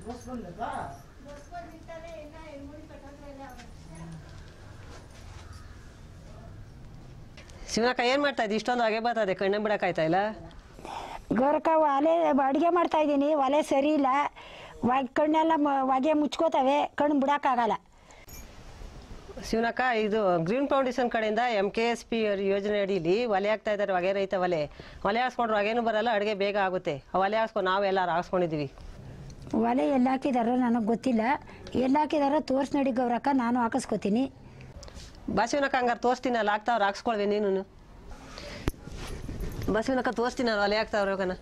ಶಿವನಕ್ಕ ಏನು ಮಾಡ್ತಾ ಇದ್ದಿ ಇಷ್ಟೊಂದು ಹಾಗೆ ಬರ್ತದೆ ಕಣ್ಣೆ ಬಿಡಕ್ಕಾಯ್ತಾ ಇಲ್ಲ ಗೌರಕ್ಕ ಒಲೆ ಅಡುಗೆ ಮಾಡ್ತಾ ಇದ್ದೀನಿ ಒಲೆ ಸರಿ ಇಲ್ಲ ವ ಕಣ್ಣೆಲ್ಲ ಮ- ಹೊಗೆ ಮುಚ್ಕೋತವೆ ಕಣ್ಣು ಬಿಡೋಕ್ಕಾಗಲ್ಲ ಶಿವನಕ್ಕ ಇದು ಗ್ರೀನ್ ಫೌಂಡೇಶನ್ ಕಡೆಯಿಂದ ಎಮ್ ಕೆ ಎಸ್ ಪಿ ಯೋಜನೆ ಅಡಿಲಿ ಒಲೆ ಹಾಕ್ತಾ ಇದ್ದಾರೆ ಹೊಗೆ ರೈತ ಒಲೆ ಒಲೆ ಹಾಕ್ಸ್ಕೊಂಡ್ರೆ ಹೊಗೆನೂ ಬರಲ್ಲ ಅಡುಗೆ ಬೇಗ ಆಗುತ್ತೆ ಆ ಒಲೆ ಹಾಕ್ಸ್ಕೊಂಡು ನಾವು ಎಲ್ಲರೂ ಹಾಕ್ಸ್ಕೊಂಡಿದ್ದೀವಿ ಒಲೆ ಎಲ್ಲ ಹಾಕಿದಾರೋ ನನಗೆ ಗೊತ್ತಿಲ್ಲ ಎಲ್ಲ ಹಾಕಿದಾರೋ ತೋರ್ಸ್ ನೋಡಿ ಗೌರಕ್ಕ ನಾನು ಹಾಕಿಸ್ಕೊತೀನಿ ಬಸವನಕ್ಕ ಹಂಗಾರೆ ತೋರಿಸ್ತೀನಿ ಅಲ್ಲಿ ಹಾಕ್ತಾವ್ರು ಹಾಕ್ಸ್ಕೊಳ್ವಿ ನೀನು ಬಸವನಕ್ಕ ತೋರಿಸ್ತೀನಿ ಅಲ್ಲಿ ಒಲೆ ಹಾಕ್ತಾವ್ರೆ ಹೋಗೋಣ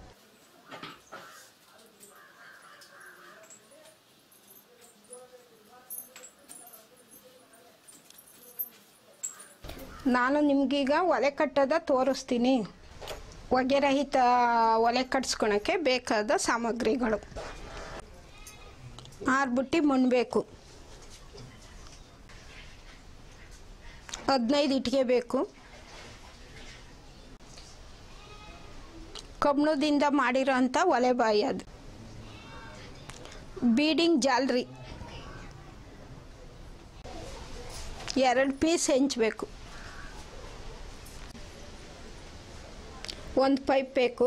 ನಾನು ನಿಮಗೀಗ ಒಲೆ ಕಟ್ಟೋದ ತೋರಿಸ್ತೀನಿ ಹೊಗೆ ರಹಿತ ಒಲೆ ಕಟ್ಸ್ಕೊಳಕ್ಕೆ ಬೇಕಾದ ಸಾಮಗ್ರಿಗಳು ಆರು ಬುಟ್ಟಿ ಮಣ್ಣು ಬೇಕು ಹದಿನೈದು ಇಟ್ಟಿಗೆ ಬೇಕು ಕಬ್ಣದಿಂದ ಮಾಡಿರೋ ಅಂಥ ಒಲೆ ಬಾಯಿ ಅದು ಬೀಡಿಂಗ್ ಜಾಲ್ರಿ ಎರಡು ಪೀಸ್ ಹೆಂಚಬೇಕು ಒಂದು ಪೈಪ್ ಬೇಕು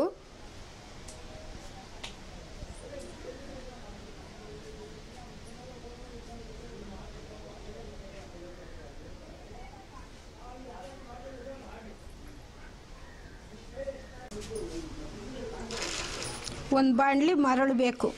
ಒಂದು ಬಾಣಲಿ ಮರಳು ಬೇಕು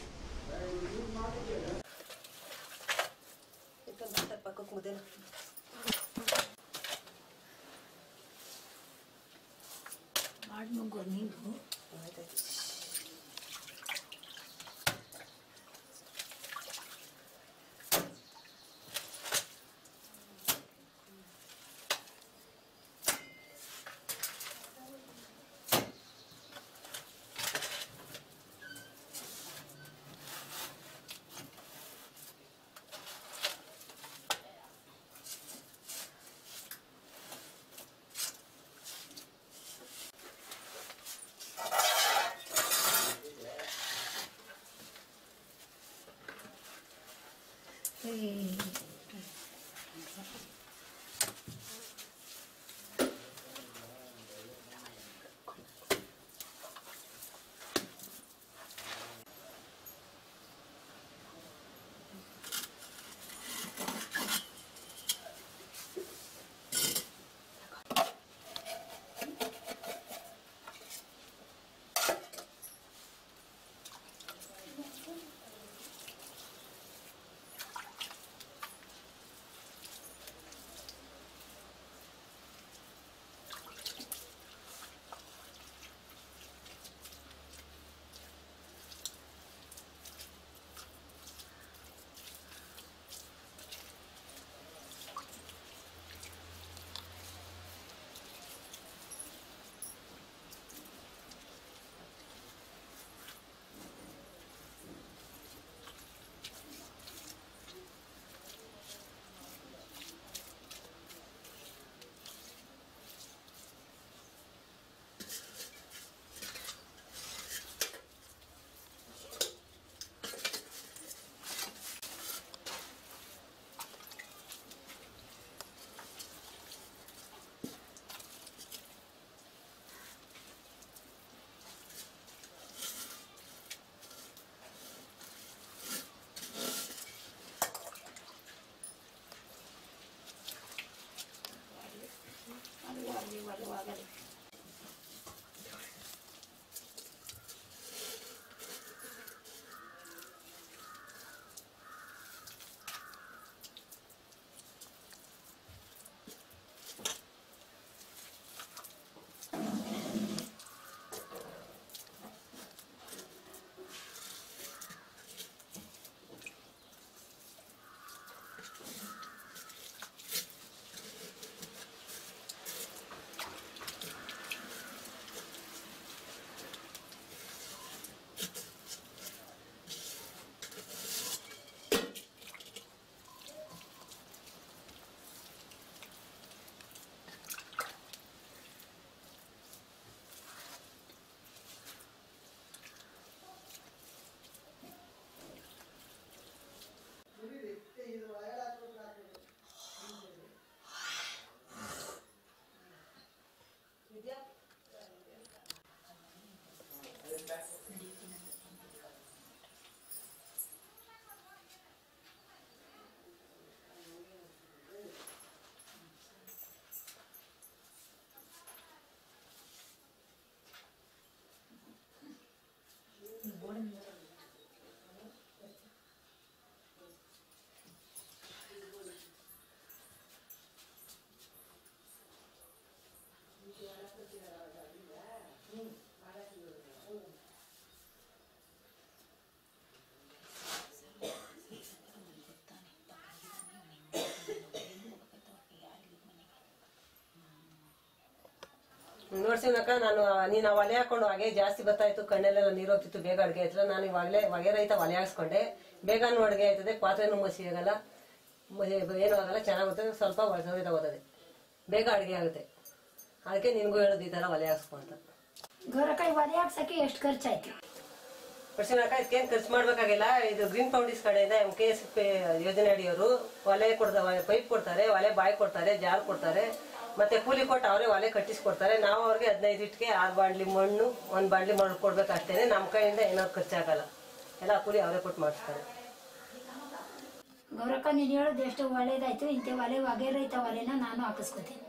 ಪಡ್ಸಿನಕ್ಕ ನಾನು ನೀನು ಆ ಒಲೆ ಹಾಕೊಂಡು ಹಾಗೆ ಜಾಸ್ತಿ ಬರ್ತಾಯಿತ್ತು ಕಣ್ಣಲ್ಲೆಲ್ಲ ನೀರು ಹೋಗ್ತಿತ್ತು ಬೇಗ ಅಡುಗೆ ಆಯ್ತಲ್ಲ ನಾನು ಇವಾಗಲೇ ಹೊಗೆ ರಹಿತ ಒಲೆ ಹಾಕ್ಸ್ಕೊಂಡೆ ಬೇಗನೂ ಅಡುಗೆ ಆಯ್ತದೆ ಪಾತ್ರೆನೂ ಮಸಿ ಆಗಲ್ಲ ಮ- ಏನೂ ಆಗಲ್ಲ ಚೆನ್ನಾಗುತ್ತೆ ಸ್ವಲ್ಪ ಸವಿತ ಹೋಗ್ತದೆ ಬೇಗ ಅಡುಗೆ ಆಗುತ್ತೆ ಅದಕ್ಕೆ ನಿನಗೂ ಹೇಳೋದು ಈ ಥರ ಒಲೆ ಹಾಕ್ಸ್ಕೊ ಅಂತ ಗೊರಕಾಯಿ ಒಲೆ ಹಾಕ್ಸಕ್ಕೆ ಎಷ್ಟು ಖರ್ಚಾಯ್ತು ಪರ್ಸನಕ್ಕ ಇದಕ್ಕೇನು ಖರ್ಚು ಮಾಡ್ಬೇಕಾಗಿಲ್ಲ ಇದು ಗ್ರೀನ್ ಫೌಂಡೇಶನ್ ಕಡೆಯಿಂದ ಎಂ ಕೆ ಎಸ್ ಪಿ ಯೋಜನೆ ಅಡಿಯವರು ಒಲೆ ಕೊಡ್ತಾರೆ ಪೈಪ್ ಕೊಡ್ತಾರೆ ಒಲೆ ಬಾಯಿ ಕೊಡ್ತಾರೆ ಜಾರ್ ಕೊಡ್ತಾರೆ ಮತ್ತೆ ಕೂಲಿ ಕೊಟ್ಟು ಅವರೇ ಒಲೆ ಕಟ್ಟಿಸ್ಕೊಡ್ತಾರೆ ನಾವು ಅವ್ರಿಗೆ ಹದಿನೈದು ಇಟ್ಟಿಗೆ ಆರು ಬಾಂಡ್ಲಿ ಮಣ್ಣು ಒಂದು ಬಾಂಡ್ಲಿ ಮಣ್ಣು ಕೊಡ್ಬೇಕು ಅಷ್ಟೇ ನಮ್ಮ ಕೈಯಿಂದ ಏನಾದ್ರು ಖರ್ಚಾಗಲ್ಲ ಎಲ್ಲ ಕೂಲಿ ಅವರೇ ಕೊಟ್ಟು ಮಾಡಿಸ್ತಾರೆ ಗೌರಕ್ಕ ನೀನು ಹೇಳೋದು ಎಷ್ಟು ಒಳ್ಳೇದಾಯ್ತು ಇಂಥ ಒಲೆ ಹೊಗೆ ರಹಿತ ಒಲೆನ ನಾನು ಹಾಕಿಸ್ಕೊತೀನಿ